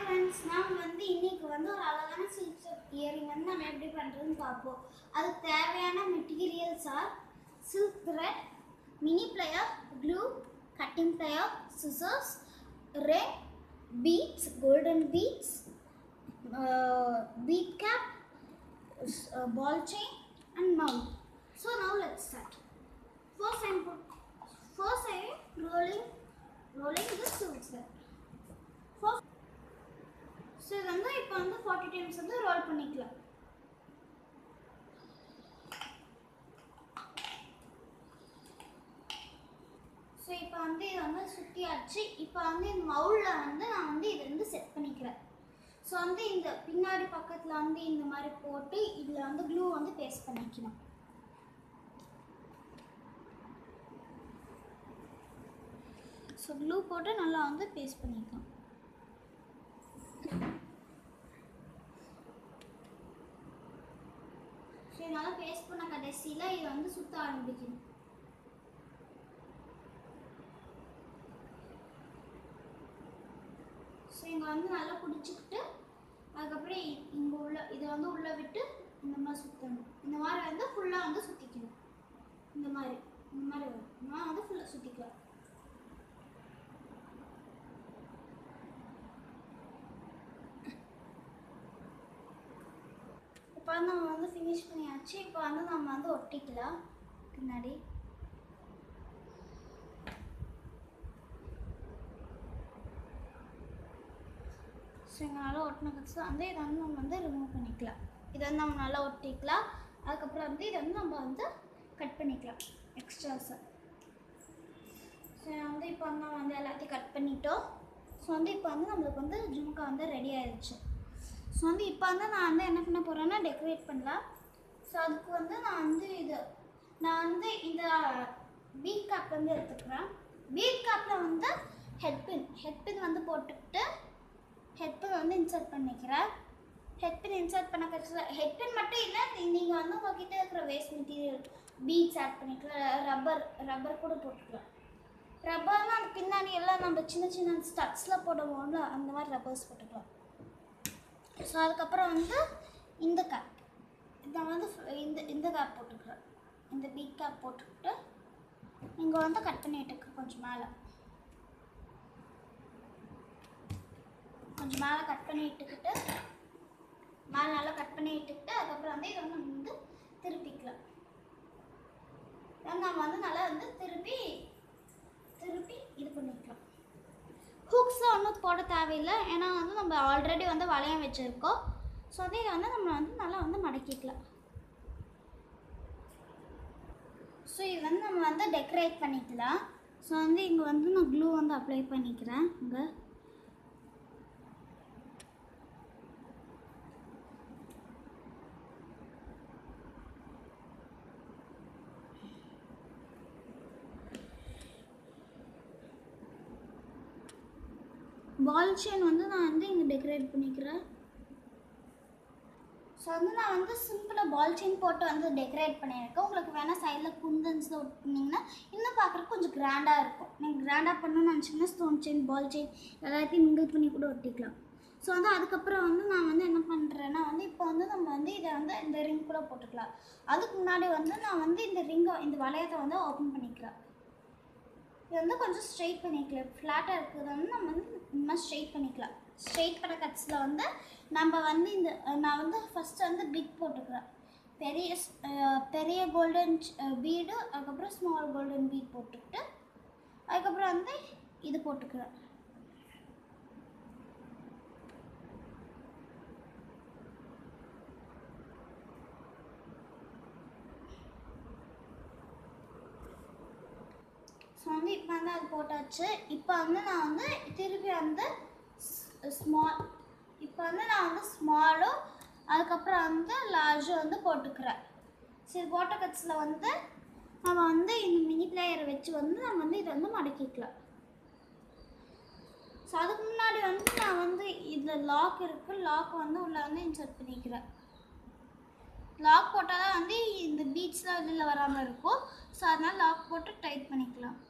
Friends நாம் வந்து இன்னைக்கு வந்து ஒரு அழகான சில்க் இயரிங் வந்து நம்ம எப்படி பண்ணுறதுன்னு பார்ப்போம் அதுக்கு தேவையான materials are silk thread mini plier glue cutting plier scissors ray beads golden beads bead cap, s- uh, ball chain, and mount. So now let's start. First I'm put, first I am rolling rolling the silk thread. First, so இது வந்து இப்போ வந்து forty times வந்து roll பண்ணிக்கலாம் so இப்போ வந்து இது வந்து சுற்றியாச்சு இப்போ வந்து இந்த மவுலில் வந்து நான் வந்து இதை வந்து செட் பண்ணிக்கிறேன் ஸோ வந்து இந்த பின்னாடி பக்கத்தில் வந்து இந்த மாதிரி போட்டு இதில் வந்து க்ளூ வந்து பேஸ்ட் பண்ணிக்கணும் ஸோ க்ளூ போட்டு நல்லா வந்து பேஸ்ட் பண்ணிக்கலாம் ஸோ இதனால் பேஸ்ட் பண்ண கடைசியில் இதை வந்து சுற்ற ஆரம்பிக்கணும் ஸோ இங்கே வந்து நல்லா பிடிச்சிக்கிட்டு அதுக்கப்புறம் இங்கே உள்ள இதை வந்து உள்ளே விட்டு இந்த மாதிரி சுற்றணும் இந்த மாதிரி வந்து ஃபுல்லாக வந்து சுற்றிக்கணும் இந்த மாதிரி இந்த மாதிரி வரும் இந்த மாதிரி வந்து ஃபுல்லாக சுற்றிக்கலாம் இப்போ வந்து நம்ம வந்து ஃபினிஷ் பண்ணியாச்சு இப்போ வந்து நம்ம வந்து ஒட்டிக்கலாம் பின்னாடி ஸோ இங்கே நல்லா ஒட்டின கட்சி வந்து இதை வந்து நம்ம வந்து ரிமூவ் பண்ணிக்கலாம் இதை வந்து நம்ம நல்லா ஒட்டிக்கலாம் அதுக்கப்புறம் வந்து இதை வந்து நம்ம வந்து கட் பண்ணிக்கலாம் எக்ஸ்ட்ராஸை ஸோ வந்து இப்போ வந்து நம்ம வந்து எல்லாத்தையும் கட் பண்ணிட்டோம் ஸோ வந்து இப்போ வந்து நம்மளுக்கு வந்து ஜும்கா வந்து ரெடி ஆயிடுச்சு ஸோ வந்து இப்போ வந்து நான் வந்து என்ன பண்ண போகிறேன்னா டெக்கரேட் பண்ணலாம் ஸோ அதுக்கு வந்து நான் வந்து இது நான் வந்து இந்த பீட் கேப் வந்து எடுத்துக்கிறேன் பீட் கேப்பில் வந்து ஹெட்பின் ஹெட்பின் வந்து போட்டுக்கிட்டு ஹெட்பின் வந்து இன்சர்ட் பண்ணிக்கிறேன் ஹெட்பின் இன்சர்ட் பண்ண கட்சியில் ஹெட்பின் மட்டும் இல்லை நீங்கள் வந்து உங்ககிட்ட இருக்கிற வேஸ்ட் மெட்டீரியல் பீட்ஸ் ஆட் பண்ணிக்கலாம் ரப்பர் ரப்பர் கூட போட்டுக்கலாம் ரப்பர்னால் அந்த பின்னாடி எல்லாம் நம்ம சின்ன சின்ன ஸ்டக்ஸில் போடுவோம்ல அந்த மாதிரி ரப்பர்ஸ் போட்டுக்கலாம் ஸோ அதுக்கப்புறம் வந்து இந்த கேப் இதை வந்து ஃபு- இந்த இந்த கேப் போட்டுக்கிறேன் இந்த பீட் கேப் போட்டுக்கிட்டு இங்கே வந்து கட் பண்ணிட்டு கொஞ்சம் மேலே கொஞ்சம் மேலே கட் பண்ணி இட்டுக்கிட்டு மேலே நல்லா கட் பண்ணி இட்டுக்கிட்டு அதுக்கப்புறம் வந்து இதை வந்து நம்ம வந்து திருப்பிக்கலாம் then நம்ம வந்து நல்லா வந்து திருப்பி திருப்பி இது பண்ணிக்கலாம் ஹூக்ஸில் ஒன்றும் போட தேவையில்லை ஏன்னா வந்து நம்ம ஆல்ரெடி வந்து வளையம் வச்சுருக்கோம் ஸோ வந்து இதை வந்து நம்ம வந்து நல்லா வந்து மடக்கிக்கலாம் ஸோ இது வந்து நம்ம வந்து டெக்கரேட் பண்ணிக்கலாம் ஸோ வந்து இங்கே வந்து நான் க்ளூ வந்து அப்ளை பண்ணிக்கிறேன் இங்கே பால் செயின் வந்து நான் வந்து இங்கே டெக்கரேட் பண்ணிக்கிறேன் ஸோ வந்து நான் வந்து சிம்பிளாக பால் செயின் போட்டு வந்து டெக்கரேட் பண்ணியிருக்கேன் உங்களுக்கு வேணால் சைடில் குந்தன்ஸில் ஒட்டினீங்கன்னா இன்னும் பார்க்குறதுக்கு கொஞ்சம் கிராண்டாக இருக்கும் நீங்கள் கிராண்டாக பண்ணணும்னு நினச்சிங்கன்னா ஸ்டோன் செயின் பால் செயின் எல்லாத்தையும் மிங்கிள் பண்ணி கூட ஒட்டிக்கலாம் ஸோ வந்து அதுக்கப்புறம் வந்து நான் வந்து என்ன பண்ணுறேன்னா வந்து இப்போ வந்து நம்ம வந்து இதை வந்து இந்த ரிங் கூட போட்டுக்கலாம் அதுக்கு முன்னாடி வந்து நான் வந்து இந்த ரிங்கை இந்த வளையத்தை வந்து ஓப்பன் பண்ணிக்கிறேன் இது வந்து கொஞ்சம் ஸ்ட்ரைட் பண்ணிக்கலாம் ஃப்ளாட்டாக இருக்கிறது வந்து நம்ம வந்து இந்த மாதிரி ஸ்ட்ரைட் பண்ணிக்கலாம் ஸ்ட்ரைட் பண்ண கட்ஸில் வந்து நம்ம வந்து இந்த நான் வந்து ஃபஸ்ட்டு வந்து பிக் போட்டுக்கிறேன் பெரிய ஸ்- அஹ் பெரிய கோல்டன் பீடு அதுக்கப்புறம் ஸ்மால் கோல்டன் பீட் போட்டுக்கிட்டு அதுக்கப்புறம் வந்து இது போட்டுக்கிறேன் ஸோ வந்து இப்போ வந்து அது போட்டாச்சு இப்போ வந்து நான் வந்து திருப்பி வந்து ஸ்மால் இப்போ வந்து நான் வந்து ஸ்மாலும் அதுக்கப்புறம் வந்து லார்ஜும் வந்து போட்டுக்கிறேன் சரி போட்ட கட்ஸில் வந்து நம்ம வந்து இந்த மினி பிளேயரை வச்சு வந்து நம்ம வந்து இதை வந்து மடக்கிக்கலாம் ஸோ அதுக்கு முன்னாடி வந்து நான் வந்து இதில் லாக் இருக்குது லாக் வந்து உள்ளே வந்து இன்சர்ட் பண்ணிக்கிறேன் லாக் போட்டால் தான் வந்து இந்த பீட்ஸ்லாம் வெளியில் வராமல் இருக்கும் ஸோ அதனால் லாக் போட்டு டைட் பண்ணிக்கலாம்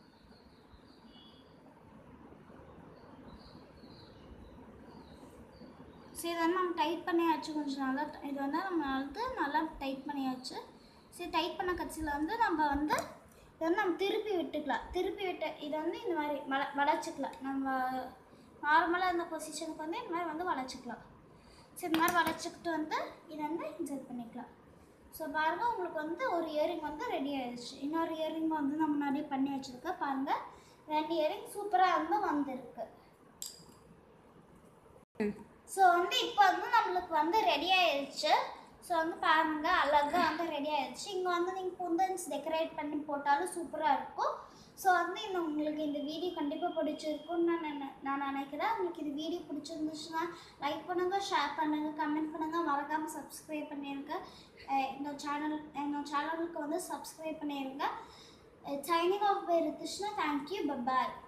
சரி இதை வந்து நம்ம டைட் பண்ணியாச்சு கொஞ்சம் நல்லா இது வந்து நம்ம வந்து நல்லா டைட் பண்ணியாச்சு சரி டைட் பண்ண கட்சியில் வந்து நம்ம வந்து இதை வந்து நம்ம திருப்பி விட்டுக்கலாம் திருப்பி விட்டு இதை வந்து இந்த மாதிரி வள வளைச்சிக்கலாம் நம்ம நார்மலாக இந்த பொசிஷனுக்கு வந்து இந்த மாதிரி வந்து வளைச்சிக்கலாம் சரி இந்த மாதிரி வளைச்சிக்கிட்டு வந்து இதை வந்து இன்சர்ட் பண்ணிக்கலாம் ஸோ பாருங்கள் உங்களுக்கு வந்து ஒரு இயரிங் வந்து ரெடி ஆயிடுச்சு இன்னொரு இயரிங் வந்து நம்ம முன்னாடியே பண்ணி வச்சுருக்க பாருங்கள் ரெண்டு இயரிங் சூப்பராக வந்து வந்திருக்கு ஸோ வந்து இப்போ வந்து நம்மளுக்கு வந்து ரெடி ஆயிடுச்சு ஸோ வந்து பாருங்க அழகாக வந்து ரெடி ஆயிடுச்சு இங்கே வந்து நீங்கள் குந்தன்ஸ் டெக்கரேட் பண்ணி போட்டாலும் சூப்பராக இருக்கும் ஸோ வந்து இந்த உங்களுக்கு இந்த வீடியோ கண்டிப்பாக பிடிச்சிருக்கும்னு நான் நினை- நான் நினைக்கிறேன் உங்களுக்கு இந்த வீடியோ பிடிச்சிருந்துச்சுன்னா லைக் பண்ணுங்கள் ஷேர் பண்ணுங்கள் கமெண்ட் பண்ணுங்கள் மறக்காமல் சப்ஸ்கிரைப் பண்ணிடுங்க அஹ் இந்த சேனல் எங்கள் சேனலுக்கு வந்து சப்ஸ்கிரைப் பண்ணிடுங்க சைனிங் ஆஃப் பை ரித்திஷ்னா தேங்க்யூ பபாய்